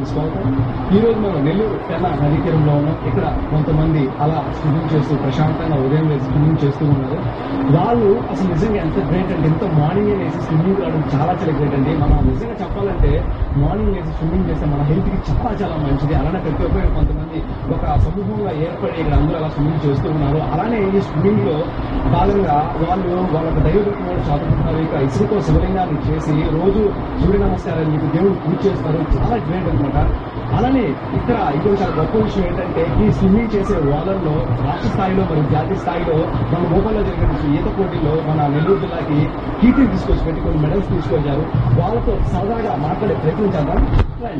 ఛానల్కి స్వాగతం ఈ రోజు మనం నెల్లూరు తెల్ల నదీ తీరంలో ఉన్నాం ఇక్కడ కొంతమంది అలా స్విమ్మింగ్ చేస్తూ ప్రశాంతంగా ఉదయం వేసి స్విమ్మింగ్ చేస్తూ ఉన్నారు వాళ్ళు అసలు నిజంగా ఎంత గ్రేట్ అంటే ఎంత మార్నింగ్ వేసి స్విమ్మింగ్ రావడం చాలా చాలా గ్రేట్ అండి మనం నిజంగా చెప్పాలంటే మార్నింగ్ వేసి స్విమ్మింగ్ చేస్తే మన హెల్త్ కి చాలా చాలా మంచిది అలానే ప్రతి ఒక్కరు కొంతమంది ఒక సమూహంగా ఏర్పడి ఇక్కడ అందరూ అలా స్విమ్మింగ్ చేస్తూ ఉన్నారు అలానే ఈ స్విమ్మింగ్ లో భాగంగా వాళ్ళు వాళ్ళ దైవభక్తి కూడా చదువుకుంటున్నారు ఇక ఇసుకతో శివలింగాన్ని చేసి రోజు సూర్య నమస్కారాలు మీకు దేవుడు పూజ చేస్తారు చాలా గ్రేట్ అనమాట అలానే ఇక్కడ ఇంకొక చాలా గొప్ప విషయం ఏంటంటే ఈ స్విమ్మింగ్ చేసే వాళ్ళల్లో రాష్ట్ర స్థాయిలో మరియు జాతీయ స్థాయిలో మన మోకాల్లో జరిగిన ఈత పోటీలో మన నెల్లూరు జిల్లాకి కీర్తిని తీసుకొచ్చి పెట్టి కొన్ని మెడల్స్ తీసుకొచ్చారు వాళ్ళతో సరదాగా మాట్లాడే ప్రయత్నం చేద్దాం రండి.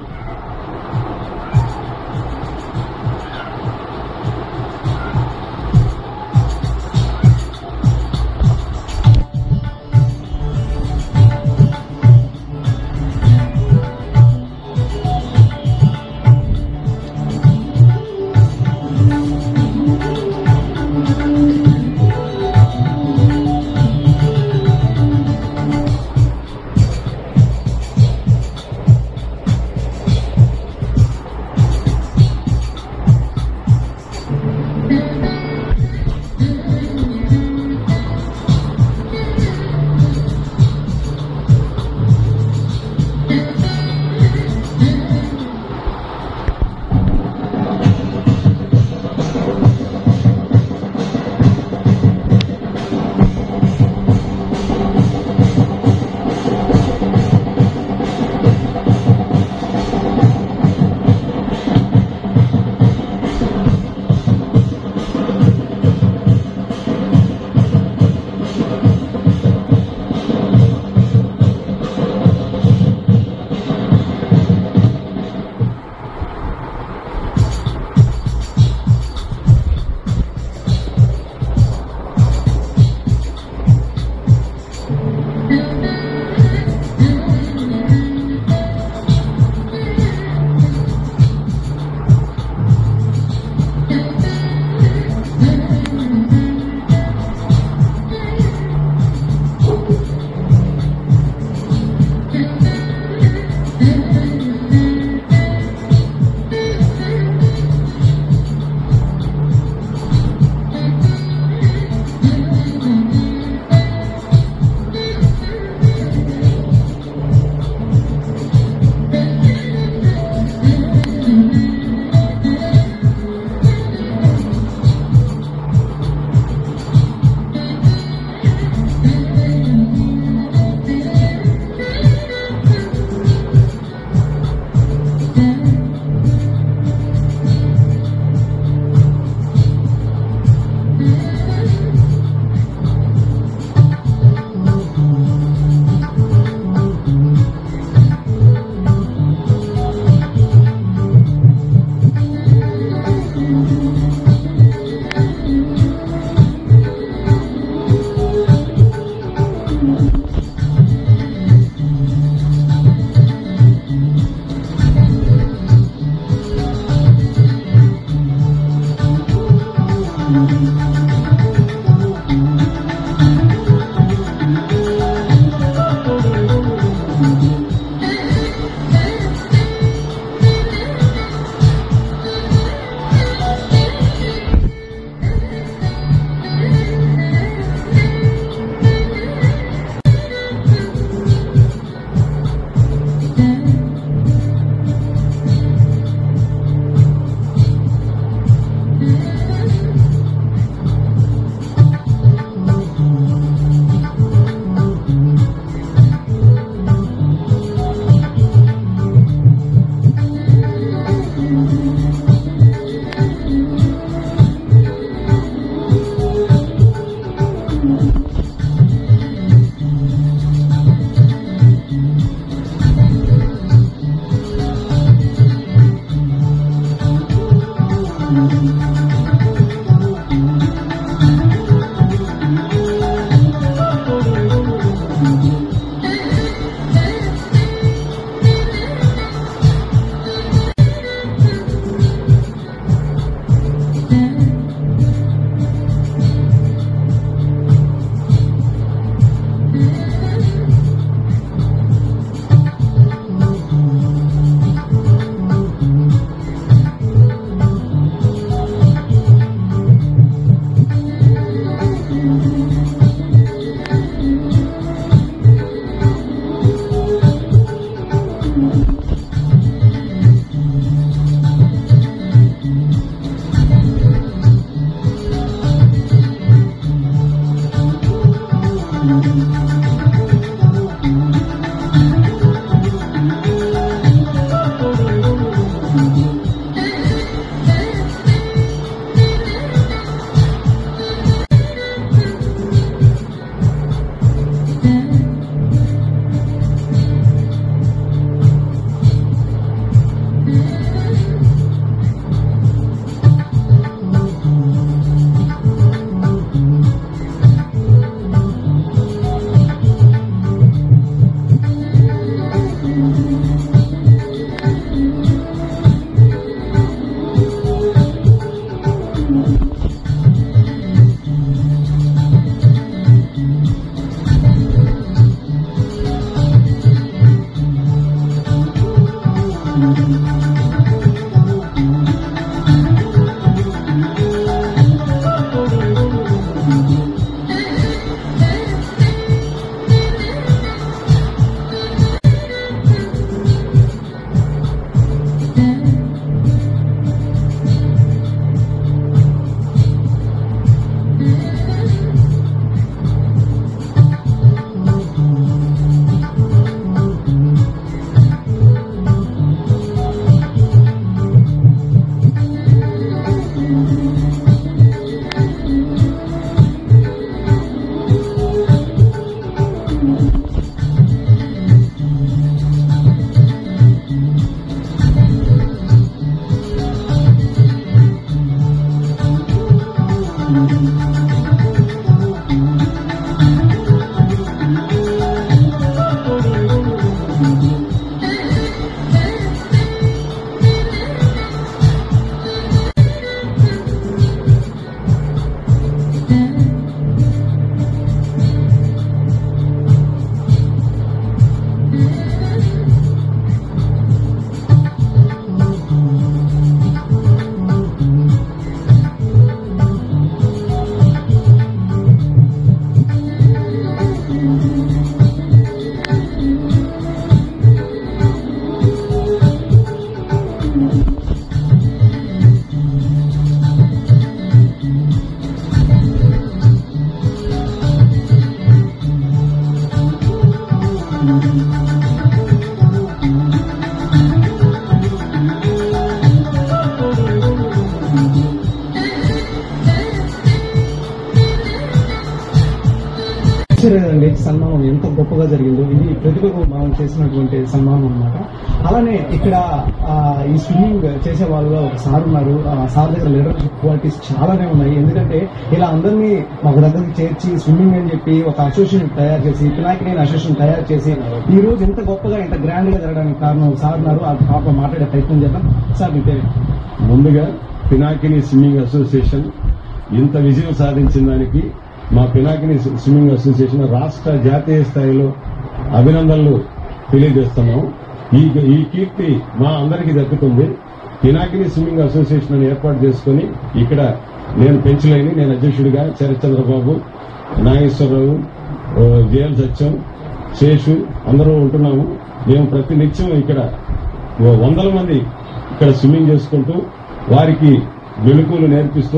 చూడండి సన్మానం ఎంత గొప్పగా జరిగిందో ఇది ప్రతిభకు మనం చేసినటువంటి సన్మానం అన్నమాట అలానే ఇక్కడ ఆ, ఈ స్విమ్మింగ్ చేసే వాళ్ళలో ఒక సార్ ఉన్నారు ఆ సార్ దగ్గర లీడర్షిప్ క్వాలిటీస్ చాలానే ఉన్నాయి ఎందుకంటే ఇలా అందరినీ ఒక దగ్గరికి చేర్చి స్విమ్మింగ్ అని చెప్పి ఒక అసోసియేషన్ తయారు చేసి పినాకిని అసోసియేషన్ తయారు చేసి ఈ రోజు ఇంత గొప్పగా ఇంత గ్రాండ్ గా జరగడానికి కారణం సార్ ఉన్నారు ఆ పాప మాట్లాడే ప్రయత్నం చేద్దాం సార్ మీ పేరు ముందుగా పినాకిని స్విమ్మింగ్ అసోసియేషన్ ఇంత విజయం సాధించిన దానికి మా పినాకిని స్విమ్మింగ్ అసోసియేషన్ రాష్ట్ర జాతీయ స్థాయిలో అభినందనలు తెలియజేస్తున్నాం ఈ ఈ కీర్తి మా అందరికీ దక్కుతుంది పినాకిని స్విమ్మింగ్ అసోసియేషన్ అని ఏర్పాటు చేసుకుని ఇక్కడ నేను పెంచలేని నేను అధ్యక్షుడిగా చంద్రబాబు నాగేశ్వరరావు ఓ, జేఎల్ సత్యం శేషు అందరూ ఉంటున్నాము మేము ప్రతి నిత్యం ఇక్కడ ఓ వందల మంది ఇక్కడ స్విమ్మింగ్ చేసుకుంటూ వారికి మెళుకులు నేర్పిస్తూ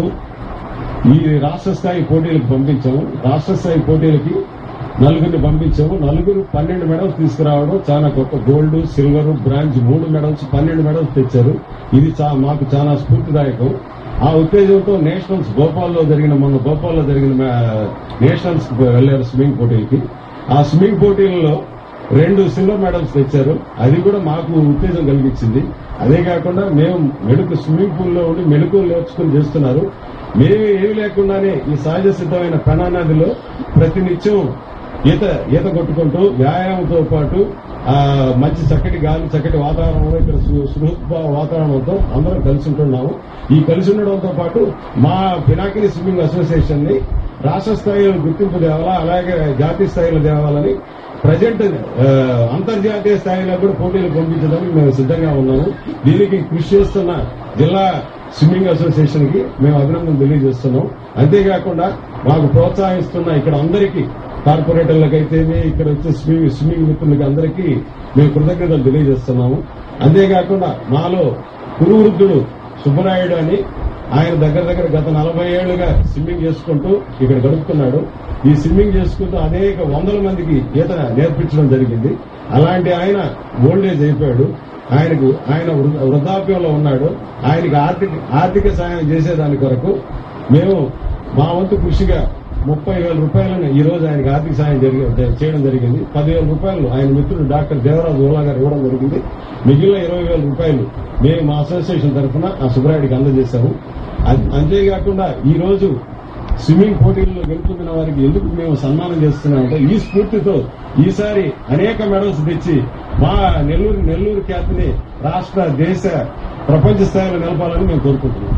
ఈ రాష్ట్ర స్థాయి పోటీలకు పంపించాము రాష్ట్ర స్థాయి పోటీలకి నలుగురిని పంపించాము నలుగురు పన్నెండు మెడల్స్ తీసుకురావడం చాలా గొప్ప గోల్డ్ సిల్వర్ బ్రాంజ్ మూడు మెడల్స్ పన్నెండు మెడల్స్ తెచ్చారు ఇది చా- మాకు చాలా స్ఫూర్తిదాయకం ఆ ఉత్తేజంతో నేషనల్స్ భోపాల్లో జరిగిన మొన్న భోపాల్లో జరిగిన మ్యా- నేషనల్స్ వెళ్లారు స్విమ్మింగ్ పోటీలకి ఆ స్విమ్మింగ్ పోటీలలో రెండు సిల్వర్ మెడల్స్ తెచ్చారు అది కూడా మాకు ఉత్తేజం కలిగించింది అదే కాకుండా మేము మెడుకు స్విమ్మింగ్ పూల్ లో ఉండి మెడుకులు నేర్చుకుని చేస్తున్నారు మేము ఏమి లేకుండానే ఈ సహజ సిద్ధమైన పెనానదిలో ప్రతి నిత్యం ఈత ఈత కొట్టుకుంటూ వ్యాయామంతో పాటు ఆ మంచి చక్కటి గాలి చక్కటి వాతావరణంలో ఇక్కడ సు- సుహృద్భావ వాతావరణంతో అందరం కలిసి ఉంటున్నాము ఈ కలిసి ఉండడంతో పాటు మా పినాకిని స్విమ్మింగ్ అసోసియేషన్ ని రాష్ట్ర స్థాయిలో గుర్తింపు తేవాలా అలాగే జాతీయ స్థాయిలో తేవాలని ప్రజెంట్ అంతర్జాతీయ స్థాయిలో కూడా పోటీలు పంపించడానికి మేము సిద్ధంగా ఉన్నాము దీనికి కృషి చేస్తున్న జిల్లా స్విమ్మింగ్ అసోసియేషన్ కి మేము అభినందన తెలియజేస్తున్నాం అంతేకాకుండా మాకు ప్రోత్సహిస్తున్న ఇక్కడ అందరికీ కార్పొరేటర్లకైతేనే ఇక్కడ వచ్చే స్విమ్మింగ్ స్విమ్మింగ్ మిత్రులకి అందరికీ మేము కృతజ్ఞతలు తెలియజేస్తున్నాము అంతేకాకుండా మాలో కురువృద్ధుడు సుబ్బరాయుడు అని ఆయన దగ్గర దగ్గర గత నలభై ఏళ్లుగా స్విమ్మింగ్ చేసుకుంటూ ఇక్కడ గడుపుతున్నాడు ఈ స్విమ్మింగ్ చేసుకుంటూ అనేక వందల మందికి ఈత నేర్పించడం జరిగింది అలాంటి ఆయన ఓల్డేజ్ అయిపోయాడు ఆయనకు ఆయన వృ- వృద్ధాప్యంలో ఉన్నాడు ఆయనకి ఆర్థిక ఆర్థిక సాయం చేసేదాని కొరకు మేము మా వంతు కృషిగా ముప్పై వేల రూపాయలను ఈ రోజు ఆయనకి ఆర్థిక సాయం జరిగి చేయడం జరిగింది పదివేల రూపాయలు ఆయన మిత్రుడు డాక్టర్ దేవరాజు ఓలా గారు ఇవ్వడం జరిగింది మిగిలిన ఇరవై వేల రూపాయలు మేము మా అసోసియేషన్ తరఫున ఆ సుబ్రాయుడికి అందజేశాము అం- అంతేకాకుండా ఈ రోజు స్విమ్మింగ్ పోటీల్లో గెలుపొందిన వారికి ఎందుకు మేము సన్మానం చేస్తున్నామంటే ఈ స్ఫూర్తితో ఈసారి అనేక మెడల్స్ తెచ్చి మా నెల్లూరు నెల్లూరు ఖ్యాతిని రాష్ట్ర దేశ ప్రపంచ స్థాయిలో నిలపాలని మేము కోరుకుంటున్నాం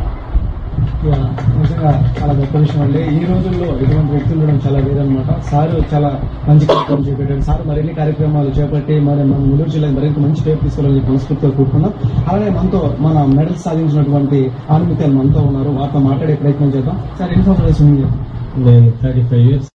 యా, నిజంగా చాలా గొప్ప విషయం అండి ఈ రోజుల్లో ఇటువంటి వ్యక్తులు ఉండడం చాలా వేరనమాట సార్ చాలా మంచి కార్యక్రమం చేపట్టారు సార్ మరిన్ని కార్యక్రమాలు చేపట్టి మరి మన ముల్లూరు జిల్లా మరింత మంచి పేరు తీసుకోవాలని మనస్ఫూర్తిగా కోరుకున్నాం అలానే మనతో మన మెడల్స్ సాధించినటువంటి ఆనుమిత్యాలు మనతో ఉన్నారు వారితో మాట్లాడే ప్రయత్నం చేద్దాం సార్ ఎన్ని సంవత్సరాలు స్విమ్మింగ్ చేస్తాం నేను థర్టీ ఫైవ్ ఇయర్స్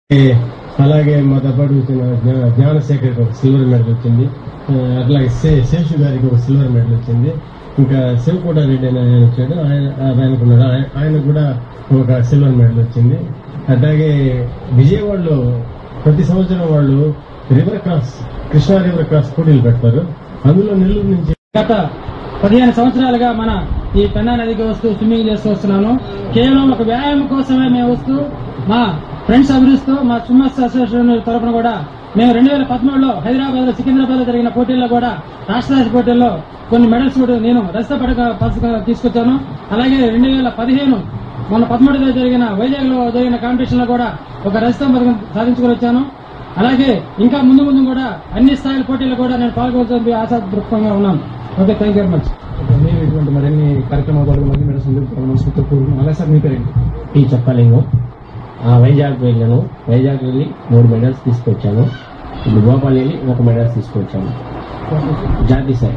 అలాగే మాతో పాటు వచ్చిన జ్ఞా- జ్ఞానశేఖర్కి ఒక సిల్వర్ మెడల్ వచ్చింది ఆ, అట్లాగే శే- శేషు గారికి ఒక సిల్వర్ మెడల్ వచ్చింది ఇంకా శివకోట రెడ్డి అనే ఆయన వచ్చాడు ఆయన ఆయనకు ఉన్నాడు ఆయన- ఆయనకు కూడా ఒక సిల్వర్ మెడల్ వచ్చింది అట్లాగే విజయవాడలో ప్రతి సంవత్సరం వాళ్ళు river cross Krishna river cross పోటీలు పెడతారు అందులో నెల్లూరు నుంచి గత పదిహేను సంవత్సరాలుగా మన ఈ పెన్నా నదికి వస్తూ స్విమ్మింగ్ చేస్తూ వస్తున్నాను కేవలం ఒక వ్యాయామం కోసమే మేము వస్తూ మా ఫ్రెండ్స్ అభిరుస్తూ మా స్విమ్మర్స్ అసోసియేషన్ తరఫున కూడా మేము రెండు వేల పదమూడులో హైదరాబాద్ లో సికింద్రాబాద్ లో జరిగిన పోటీల్లో కూడా రాష్ట్ర స్థాయి పోటీల్లో కొన్ని మెడల్స్ కూడా నేను రజత పడక పథకం తీసుకొచ్చాను అలాగే రెండు వేల పదిహేను మొన్న పదమూడులో జరిగిన వైజాగ్ లో జరిగిన కాంపిటీషన్ లో కూడా ఒక రజతం పథకం సాధించుకుని వచ్చాను అలాగే ఇంకా ముందు ముందు కూడా అన్ని స్థాయిల పోటీల్లో కూడా నేను పాల్గొని ఆశా దృక్పథంగా ఉన్నాను okay thank you very much okay, మీరు ఇటువంటి మరిన్ని కార్యక్రమాలు పాల్గొని మరిన్ని మెడల్స్ అందుకు మనస్ఫూర్తిగా కోరుకున్నాం అలాగే సార్ మీ పేరేంటి టీ చెప్పలేను ఆ వైజాగ్ వెళ్ళాను వైజాగ్ వెళ్ళి మూడు మెడల్స్ తీసుకొచ్చాను ఇప్పుడు భోపాల్ వెళ్ళి ఒక మెడల్స్ తీసుకొచ్చాను జాతీయ స్థాయి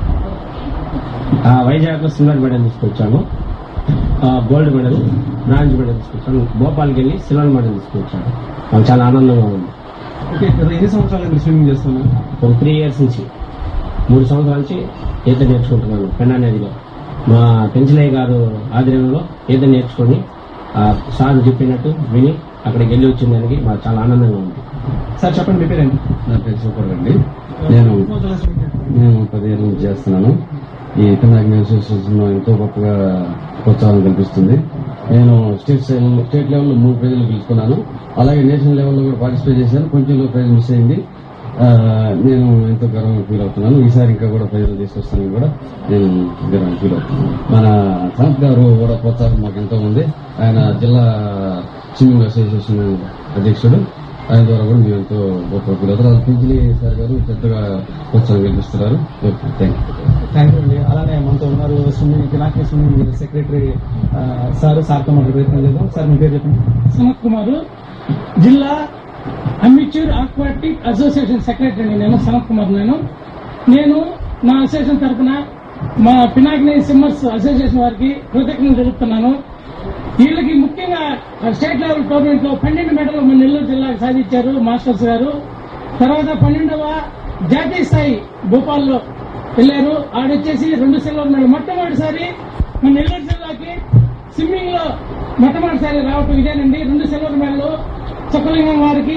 ఆ వైజాగ్ లో సిల్వర్ మెడల్ తీసుకొచ్చాను ఆ గోల్డ్ మెడల్ బ్రాంజ్ మెడల్ తీసుకొచ్చాను భోపాల్కి వెళ్ళి సిల్వర్ మెడల్ తీసుకొచ్చాను నాకు చాలా ఆనందంగా ఉంది ఓకే గత ఎన్ని సంవత్సరాలు మీరు స్విమ్మింగ్ చేస్తున్నారు ఒక త్రీ ఇయర్స్ నుంచి మూడు సంవత్సరాల నుంచి ఈత నేర్చుకుంటున్నాను పెన్నా నదిలో మా పెంచలయ్య గారు ఆధ్వర్యంలో ఈత నేర్చుకొని ఆ సార్ చెప్పినట్టు విని అక్కడికి వెళ్ళి వచ్చిన దానికి మాకు చాలా ఆనందంగా ఉంది సార్ చెప్పండి మీ పేరేంటి నా పేరు సూపర్ అండి నేను ఎన్ని సంవత్సరాలు స్విమ్మింగ్ చేస్తున్నారు? నేను పదిహేను నుంచి చేస్తున్నాను ఈ పినాకిని అసోసియేషన్ ఎంతో గొప్పగా ప్రోత్సాహం కల్పిస్తుంది నేను స్టేట్ లెవెల్- స్టేట్ లెవెల్లో మూడు ప్రైజులు గెలుచుకున్నాను అలాగే నేషనల్ లెవెల్లో కూడా పార్టిసిపేట్ చేశాను కొంచెం ప్రైజ్ మిస్ అయింది ఆ, నేను ఎంతో గర్వంగా ఫీల్ అవుతున్నాను ఈసారి ఇంకా కూడా ప్రైజులు తీసుకొస్తానని కూడా నేను గర్వంగా ఫీల్ అవుతున్నాను మన సంత్ గారు కూడా ప్రోత్సాహం మాకు ఎంతో ఉంది ఆయన జిల్లా స్విమ్మింగ్ అసోసియేషన్ అధ్యక్షుడు ఆయన ద్వారా కూడా మేము ఎంతో గొప్ప ఫీల్ అవుతారు పింఛలి సార్ గారు పెద్దగా ప్రోత్సాహం కల్పిస్తున్నారు థ్యాంక్ యూ థ్యాంక్ యూ అండి అలానే మనతో ఉన్నారు స్విమ్మింగ్ పినాకి స్విమ్మింగ్ సెక్రటరీ ఆ, సార్ సార్తో మనకు ప్రయత్నం చేద్దాం సార్ మీ పేరు చెప్పండి సనత్ కుమార్ జిల్లా అమ్మిచ్యూర్ ఆక్వాటిక్ అసోసియేషన్ సెక్రటరీ నేను సనత్ కుమార్ నేను నేను నా అసోసియేషన్ తరఫున మా పినాకిని సిమ్మర్స్ అసోసియేషన్ వారికి కృతజ్ఞతలు తెలుపుతున్నాను వీళ్ళకి ముఖ్యంగా స్టేట్ లెవెల్ టోర్నమెంట్ లో పన్నెండు మెడలు మన నెల్లూరు జిల్లాకు సాధించారు మాస్టర్స్ గారు తర్వాత పన్నెండవ జాతీయ స్థాయి భోపాల్లో వెళ్లారు ఆడొచ్చేసి రెండు సిల్వర్ మెడల్ మొట్టమొదటిసారి మన నెల్లూరు జిల్లాకి స్విమ్మింగ్ లో మొట్టమొదటిసారి రావటం ఇదేనండి రెండు సిల్వర్ మెడల్ చొక్కలింగం వారికి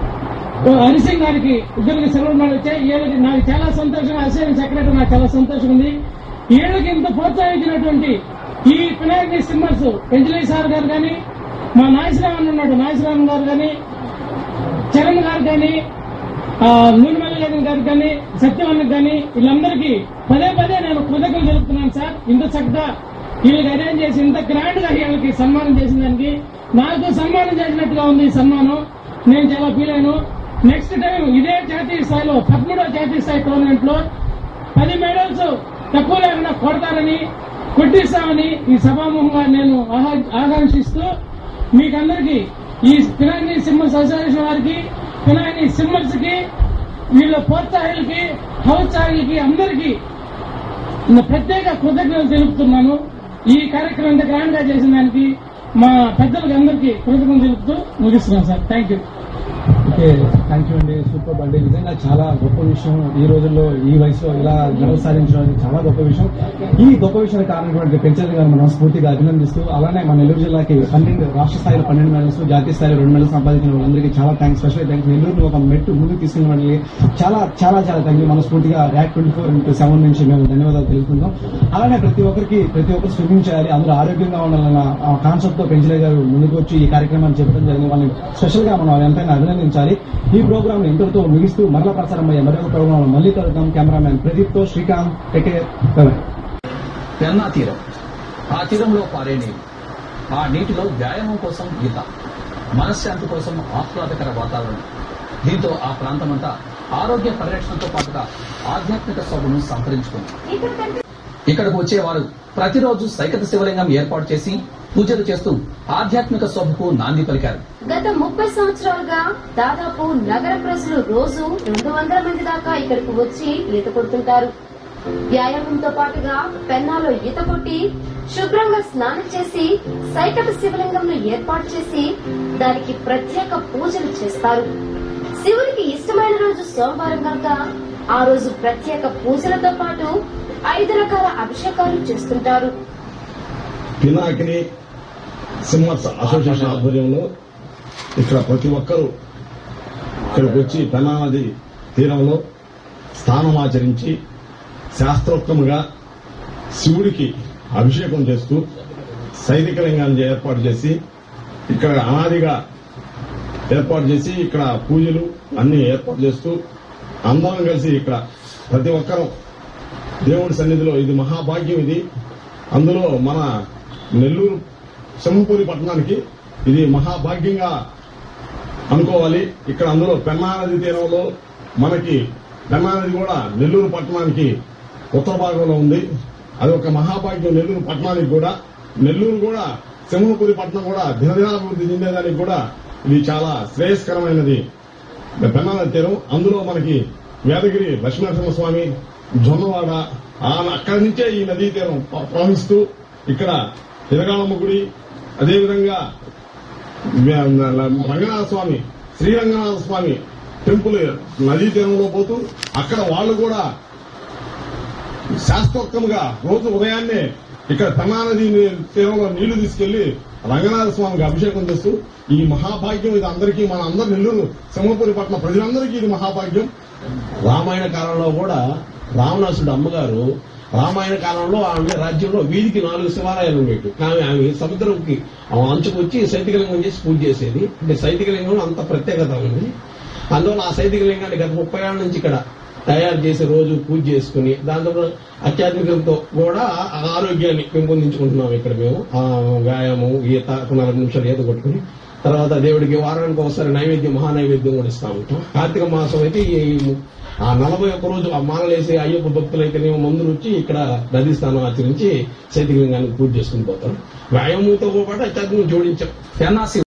ఓ హరిసింగ్ గారికి ఇద్దరికి సిల్వర్ మెడల్ వచ్చాయి వీళ్ళకి నాకు చాలా సంతోషం అసోసియేషన్ సెక్రటరీ నాకు చాలా సంతోషం ఉంది వీళ్ళకి ఇంత ప్రోత్సహించినటువంటి ఈ పినాయకి సిమ్మర్స్ పెంచలీ సార్ గారు కానీ మా నాయసరామన్ ఉన్నాడు నాయసరామన్ గారు కానీ చరణ్ గారు కానీ నూనెమల్లి గారికి కానీ సత్యవన్ కానీ వీళ్ళందరికీ పదే పదే నేను కృతజ్ఞతలు తెలుపుతున్నాను సార్ ఇంత చక్కగా వీళ్ళకి అరేంజ్ చేసి ఇంత గ్రాండ్ గా వీళ్ళకి సన్మానం చేసిన దానికి నాకు సన్మానం చేసినట్టుగా ఉంది ఈ సన్మానం నేను చాలా ఫీల్ అయ్యాను నెక్స్ట్ టైం ఇదే జాతీయ స్థాయిలో పదమూడో జాతీయ స్థాయి టోర్నమెంట్ లో పది మెడల్స్ తక్కువ లేకుండా కొడతారని కొట్టిస్తామని ఈ సభాముఖంగా నేను ఆహా- ఆకాంక్షిస్తూ మీకందరికీ ఈ పినాయిని సింహర్స్ అసోసియేషన్ వారికి పినాయిని సింహర్స్ కి వీళ్ళ ప్రోత్సాహాలకి ప్రోత్సాహాలకి అందరికీ నా ప్రత్యేక కృతజ్ఞతలు తెలుపుతున్నాను ఈ కార్యక్రమం ఇంత గ్రాండ్ గా చేసిన దానికి మా పెద్దలకి అందరికీ కృతజ్ఞతలు తెలుపుతూ ముగిస్తున్నాను sir thank you okay thank you అండి సూపర్ అండి నిజంగా చాలా గొప్ప విషయం ఈ రోజుల్లో ఈ వయసులో ఇలా గెలుపు సాధించడం అనేది చాలా గొప్ప విషయం ఈ గొప్ప విషయానికి కారణమైనటువంటి పెంచల్ గారు మనం స్ఫూర్తిగా అభినందిస్తూ అలానే మన నెల్లూరు జిల్లాకి పన్నెండు రాష్ట్ర స్థాయిలో పన్నెండు మెడల్స్ జాతీయ స్థాయిలో రెండు మెడల్స్ సంపాదించిన వాళ్ళందరికీ చాలా థ్యాంక్స్ స్పెషల్ థ్యాంక్స్ నెల్లూరుని ఒక మెట్టు ముందుకు తీసుకుని వాళ్ళకి చాలా చాలా చాలా థ్యాంక్ యూ మన స్ఫూర్తిగా ర్యాక్ ట్వంటీ ఫోర్ ఇంటూ సెవెన్ నుంచి మేము ధన్యవాదాలు తెలుపుకుంటాం అలానే ప్రతి ఒక్కరికి ప్రతి ఒక్కరు స్విమ్మింగ్ చేయాలి అందరూ ఆరోగ్యంగా ఉండాలన్న కాన్సెప్ట్ తో పెంచలే గారు ముందుకు వచ్చి ఈ కార్యక్రమాన్ని చెప్పడం జరిగింది వాళ్ళని స్పెషల్ గా మనం ఎంతైనా అభినందించాలి ఈ ప్రోగ్రామ్ ఇంతటితో ముగిస్తూ మరలా ప్రసారం అయ్యే మరొక ప్రోగ్రామ్ మళ్ళీ కలుద్దాం కెమెరామ్యాన్ ప్రదీప్ తో శ్రీకాంత్ టెకే పెన్నా తీరం ఆ తీరంలో పారే నీరు ఆ నీటిలో వ్యాయామం కోసం ఈత మనశ్శాంతి కోసం ఆహ్లాదకర వాతావరణం దీంతో ఆ ప్రాంతమంతా ఆరోగ్య పరిరక్షణతో పాటుగా ఆధ్యాత్మిక శోభను సంతరించుకుంది ఇక్కడకు వచ్చేవారు ప్రతిరోజు సైకత శివలింగం ఏర్పాటు చేసి పూజలు చేస్తూ ఆధ్యాత్మిక శోభకు నాంది పలికారు గత ముప్పై సంవత్సరాలుగా దాదాపు నగర ప్రజలు రోజు రెండు వందల మంది దాకా ఇక్కడికి వచ్చి ఈత కొడుతుంటారు వ్యాయామంతో పాటుగా పెన్నాలో ఈత కొట్టి శుభ్రంగా స్నానం చేసి సైకత శివలింగంను ఏర్పాటు చేసి దానికి ప్రత్యేక పూజలు చేస్తారు శివునికి ఇష్టమైన రోజు సోమవారం కనుక ఆ రోజు ప్రత్యేక పూజలతో పాటు ఐదు రకాల అభిషేకాలు చేస్తుంటారు పినాకిని సింహర్స్ అసోసియేషన్ ఆధ్వర్యంలో ఇక్కడ ప్రతి ఒక్కరూ ఇక్కడికి వచ్చి పెన్నా నది తీరంలో స్నానం ఆచరించి శాస్త్రోక్తముగా శివుడికి అభిషేకం చేస్తూ సైనిక లింగాన్ని ఏర్పాటు చేసి ఇక్కడ అనాదిగా ఏర్పాటు చేసి ఇక్కడ పూజలు అన్ని ఏర్పాటు చేస్తూ అందరం కలిసి ఇక్కడ ప్రతి ఒక్కరూ దేవుడి సన్నిధిలో ఇది మహాభాగ్యం ఇది అందులో మన నెల్లూరు సింహపూరి పట్టణానికి ఇది మహాభాగ్యంగా అనుకోవాలి ఇక్కడ అందులో పెన్నా నది తీరంలో మనకి పెన్నా నది కూడా నెల్లూరు పట్టణానికి ఉత్తర భాగంలో ఉంది అది ఒక మహాభాగ్యం నెల్లూరు పట్టణానికి కూడా నెల్లూరు కూడా సింహపూరి పట్టణం కూడా దినదినాభివృద్ధి చెందేదానికి కూడా ఇది చాలా శ్రేయస్కరమైనది పెన్నా నది తీరం అందులో మనకి వేదగిరి లక్ష్మీనరసింహస్వామి జొన్నవాడ ఆ అక్కడి నుంచే ఈ నదీ తీరం ప్ర- ప్రవహిస్తూ ఇక్కడ తిరగాళమ్మ గుడి అదేవిధంగా వ్య- రంగనాథ స్వామి శ్రీరంగనాథ స్వామి టెంపుల్ నదీ తీరంలో పోతూ అక్కడ వాళ్ళు కూడా శాస్త్రోక్తముగా రోజు ఉదయాన్నే ఇక్కడ పెన్నా నది నీ- తీరంలో నీళ్లు తీసుకెళ్లి రంగనాథ స్వామికి అభిషేకం చేస్తూ ఈ మహాభాగ్యం ఇది అందరికీ మన అందరి నెల్లూరు సింహపురి పట్ల ప్రజలందరికీ ఇది మహాభాగ్యం రామాయణ కాలంలో కూడా రావణాసుడు అమ్మగారు రామాయణ కాలంలో ఆమె రాజ్యంలో వీధికి నాలుగు శివాలయాలు ఉండేవి కానీ ఆమె సముద్రంకి ఆమె అంచుకొచ్చి సైతికలింగం చేసి పూజ చేసేది అంటే సైతికలింగంలో అంత ప్రత్యేకత ఉంది అందువల్ల ఆ సైతికలింగాన్ని గత ముప్పై ఏళ్ళ నుంచి ఇక్కడ తయారు చేసి రోజు పూజ చేసుకుని దాంతో ఆధ్యాత్మికంతో కూడా ఆ ఆరోగ్యాన్ని పెంపొందించుకుంటున్నాం ఇక్కడ మేము ఆ వ్యాయామం ఈత ఒక నలభై నిమిషాలు ఈత కొట్టుకుని తర్వాత దేవుడికి వారానికి ఒకసారి నైవేద్యం మహానైవేద్యం కూడా ఇస్తా ఉంటాం కార్తీక మాసం అయితే ఈ ఆ నలభై ఒక్క రోజు ఆ మాలలేసి అయ్యప్ప భక్తులు అయితేనేమో మందులు వచ్చి ఇక్కడ నదీ స్నానం ఆచరించి శైతికలింగానికి పూజ చేసుకుని పోతారు వ్యాయామంతో పాటు ఆధ్యాత్మికం జోడించాం తెన్నాసి